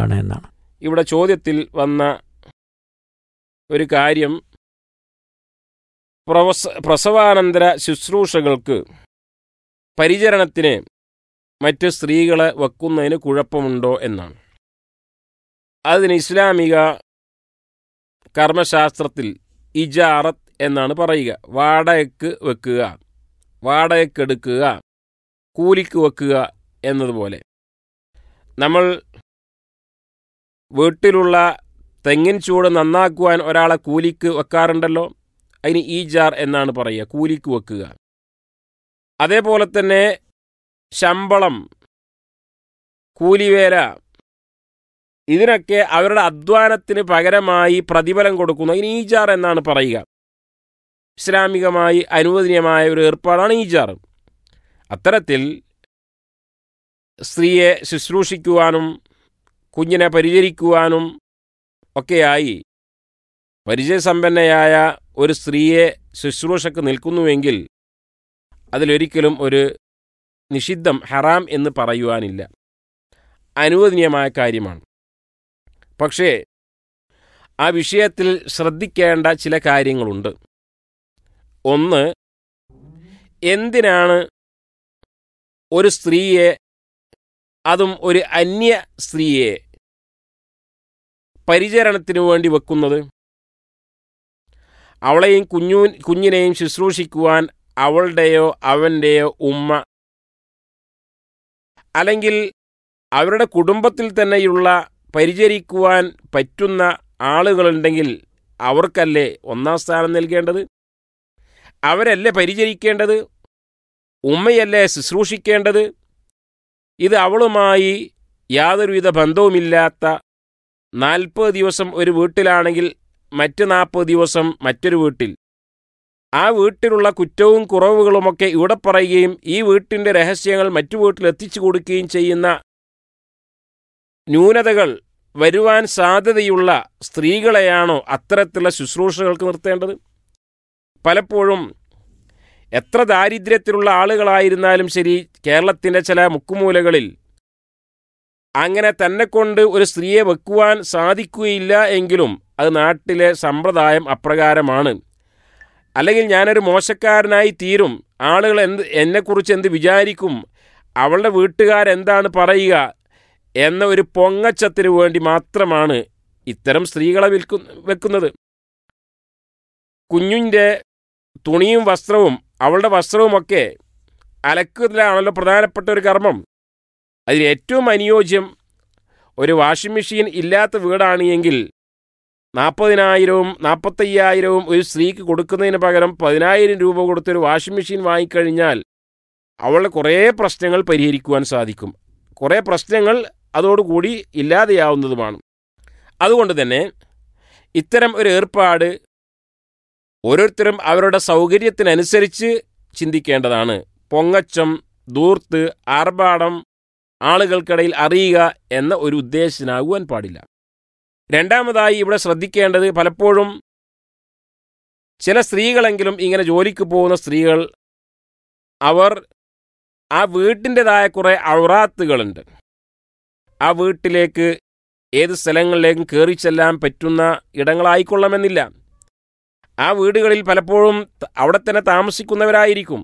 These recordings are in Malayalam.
ആണ് എന്നാണ് ഇവിടെ ചോദ്യത്തിൽ വന്ന ഒരു കാര്യം പ്രവസ പ്രസവാനന്തര ശുശ്രൂഷകൾക്ക് പരിചരണത്തിന് മറ്റ് സ്ത്രീകളെ വെക്കുന്നതിന് കുഴപ്പമുണ്ടോ എന്നാണ് അതിന് ഇസ്ലാമിക കർമ്മശാസ്ത്രത്തിൽ ഇജാറത്ത് എന്നാണ് പറയുക വാടകയ്ക്ക് വെക്കുക വാടകയ്ക്കെടുക്കുക കൂലിക്ക് വെക്കുക എന്നതുപോലെ നമ്മൾ വീട്ടിലുള്ള തെങ്ങിൻ ചൂട് നന്നാക്കുവാൻ ഒരാളെ കൂലിക്ക് വെക്കാറുണ്ടല്ലോ അതിന് ഈജാർ എന്നാണ് പറയുക കൂലിക്ക് വെക്കുക അതേപോലെ തന്നെ ശമ്പളം കൂലിവേല ഇതിനൊക്കെ അവരുടെ അധ്വാനത്തിന് പകരമായി പ്രതിഫലം കൊടുക്കുന്നു അതിന് ഈജാർ എന്നാണ് പറയുക ഇസ്ലാമികമായി അനുവദനീയമായ ഒരു ഏർപ്പാടാണ് ഈജാർ അത്തരത്തിൽ സ്ത്രീയെ ശുശ്രൂഷിക്കുവാനും കുഞ്ഞിനെ പരിചരിക്കുവാനും ഒക്കെയായി പരിചയസമ്പന്നയായ ഒരു സ്ത്രീയെ ശുശ്രൂഷക്ക് നിൽക്കുന്നുവെങ്കിൽ അതിലൊരിക്കലും ഒരു നിഷിദ്ധം ഹറാം എന്ന് പറയുവാനില്ല അനുവദനീയമായ കാര്യമാണ് പക്ഷേ ആ വിഷയത്തിൽ ശ്രദ്ധിക്കേണ്ട ചില കാര്യങ്ങളുണ്ട് ഒന്ന് എന്തിനാണ് ഒരു സ്ത്രീയെ അതും ഒരു അന്യ സ്ത്രീയെ പരിചരണത്തിനു വേണ്ടി വെക്കുന്നത് അവളെയും കുഞ്ഞു കുഞ്ഞിനെയും ശുശ്രൂഷിക്കുവാൻ അവളുടെയോ അവൻ്റെയോ ഉമ്മ അല്ലെങ്കിൽ അവരുടെ കുടുംബത്തിൽ തന്നെയുള്ള പരിചരിക്കുവാൻ പറ്റുന്ന ആളുകളുണ്ടെങ്കിൽ അവർക്കല്ലേ ഒന്നാം സ്ഥാനം നൽകേണ്ടത് അവരല്ലേ പരിചരിക്കേണ്ടത് ഉമ്മയല്ലേ ശുശ്രൂഷിക്കേണ്ടത് ഇത് അവളുമായി യാതൊരുവിധ ബന്ധവുമില്ലാത്ത നാൽപ്പത് ദിവസം ഒരു വീട്ടിലാണെങ്കിൽ മറ്റ് നാൽപ്പത് ദിവസം മറ്റൊരു വീട്ടിൽ ആ വീട്ടിലുള്ള കുറ്റവും കുറവുകളുമൊക്കെ ഇവിടെ പറയുകയും ഈ വീട്ടിൻ്റെ രഹസ്യങ്ങൾ മറ്റു വീട്ടിൽ എത്തിച്ചു കൊടുക്കുകയും ചെയ്യുന്ന ന്യൂനതകൾ വരുവാൻ സാധ്യതയുള്ള സ്ത്രീകളെയാണോ അത്തരത്തിലുള്ള ശുശ്രൂഷകൾക്ക് നിർത്തേണ്ടത് പലപ്പോഴും എത്ര ദാരിദ്ര്യത്തിലുള്ള ആളുകളായിരുന്നാലും ശരി കേരളത്തിൻ്റെ ചില മുക്കുമൂലകളിൽ അങ്ങനെ തന്നെ കൊണ്ട് ഒരു സ്ത്രീയെ വെക്കുവാൻ സാധിക്കുകയില്ല എങ്കിലും അത് നാട്ടിലെ സമ്പ്രദായം അപ്രകാരമാണ് അല്ലെങ്കിൽ ഞാനൊരു മോശക്കാരനായി തീരും ആളുകൾ എന്ത് എന്നെക്കുറിച്ച് എന്ത് വിചാരിക്കും അവളുടെ വീട്ടുകാരെന്താണ് പറയുക എന്ന ഒരു പൊങ്ങച്ചത്തിന് വേണ്ടി മാത്രമാണ് ഇത്തരം സ്ത്രീകളെ വിൽക്കു വെക്കുന്നത് കുഞ്ഞിൻ്റെ തുണിയും വസ്ത്രവും അവളുടെ വസ്ത്രവുമൊക്കെ അലക്കുന്നതിലാണല്ലോ പ്രധാനപ്പെട്ട ഒരു കർമ്മം അതിൽ ഏറ്റവും അനുയോജ്യം ഒരു വാഷിംഗ് മെഷീൻ ഇല്ലാത്ത വീടാണ് എങ്കിൽ നാൽപ്പതിനായിരവും നാൽപ്പത്തയ്യായിരവും ഒരു സ്ത്രീക്ക് കൊടുക്കുന്നതിന് പകരം പതിനായിരം രൂപ കൊടുത്തൊരു വാഷിംഗ് മെഷീൻ വാങ്ങിക്കഴിഞ്ഞാൽ അവളുടെ കുറേ പ്രശ്നങ്ങൾ പരിഹരിക്കുവാൻ സാധിക്കും കുറേ പ്രശ്നങ്ങൾ അതോടുകൂടി ഇല്ലാതെയാവുന്നതുമാണ് അതുകൊണ്ട് തന്നെ ഇത്തരം ഒരു ഏർപ്പാട് ഓരോരുത്തരും അവരുടെ സൗകര്യത്തിനനുസരിച്ച് ചിന്തിക്കേണ്ടതാണ് പൊങ്ങച്ചം ദൂർത്ത് ആർഭാടം ആളുകൾക്കിടയിൽ അറിയുക എന്ന ഒരു ഉദ്ദേശത്തിനാകുവാൻ പാടില്ല രണ്ടാമതായി ഇവിടെ ശ്രദ്ധിക്കേണ്ടത് പലപ്പോഴും ചില സ്ത്രീകളെങ്കിലും ഇങ്ങനെ ജോലിക്ക് പോകുന്ന സ്ത്രീകൾ അവർ ആ വീട്ടിൻ്റെതായ കുറേ ഔറാത്തുകളുണ്ട് ആ വീട്ടിലേക്ക് ഏത് സ്ഥലങ്ങളിലേക്കും കയറി ചെല്ലാൻ പറ്റുന്ന ഇടങ്ങളായിക്കൊള്ളണമെന്നില്ല ആ വീടുകളിൽ പലപ്പോഴും അവിടെ തന്നെ താമസിക്കുന്നവരായിരിക്കും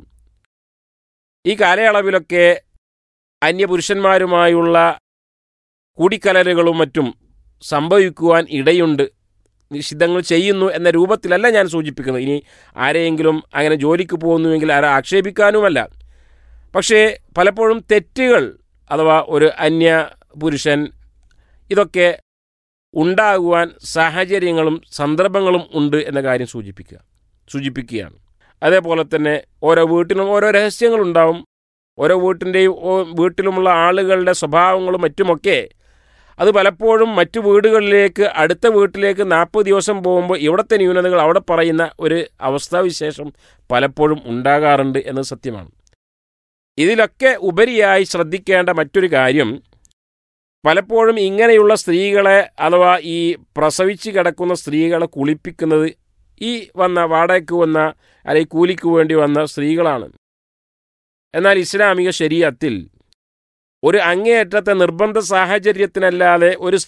ഈ കാലയളവിലൊക്കെ അന്യപുരുഷന്മാരുമായുള്ള കൂടിക്കലരുകളും മറ്റും സംഭവിക്കുവാൻ ഇടയുണ്ട് നിഷിദ്ധങ്ങൾ ചെയ്യുന്നു എന്ന രൂപത്തിലല്ല ഞാൻ സൂചിപ്പിക്കുന്നത് ഇനി ആരെയെങ്കിലും അങ്ങനെ ജോലിക്ക് പോകുന്നുവെങ്കിൽ ആരെ ആക്ഷേപിക്കാനുമല്ല പക്ഷേ പലപ്പോഴും തെറ്റുകൾ അഥവാ ഒരു അന്യ പുരുഷൻ ഇതൊക്കെ ഉണ്ടാകുവാൻ സാഹചര്യങ്ങളും സന്ദർഭങ്ങളും ഉണ്ട് എന്ന കാര്യം സൂചിപ്പിക്കുക സൂചിപ്പിക്കുകയാണ് അതേപോലെ തന്നെ ഓരോ വീട്ടിലും ഓരോ രഹസ്യങ്ങളുണ്ടാവും ഓരോ വീട്ടിൻ്റെയും വീട്ടിലുമുള്ള ആളുകളുടെ സ്വഭാവങ്ങളും മറ്റുമൊക്കെ അത് പലപ്പോഴും മറ്റു വീടുകളിലേക്ക് അടുത്ത വീട്ടിലേക്ക് നാൽപ്പത് ദിവസം പോകുമ്പോൾ ഇവിടുത്തെ ന്യൂനതകൾ അവിടെ പറയുന്ന ഒരു അവസ്ഥാവിശേഷം പലപ്പോഴും ഉണ്ടാകാറുണ്ട് എന്നത് സത്യമാണ് ഇതിലൊക്കെ ഉപരിയായി ശ്രദ്ധിക്കേണ്ട മറ്റൊരു കാര്യം പലപ്പോഴും ഇങ്ങനെയുള്ള സ്ത്രീകളെ അഥവാ ഈ പ്രസവിച്ച് കിടക്കുന്ന സ്ത്രീകളെ കുളിപ്പിക്കുന്നത് ഈ വന്ന വാടകയ്ക്ക് വന്ന അല്ലെങ്കിൽ കൂലിക്ക് വേണ്ടി വന്ന സ്ത്രീകളാണ് എന്നാൽ ഇസ്ലാമിക ശരീരത്തിൽ ഒരു അങ്ങേയറ്റത്തെ നിർബന്ധ സാഹചര്യത്തിനല്ലാതെ ഒരു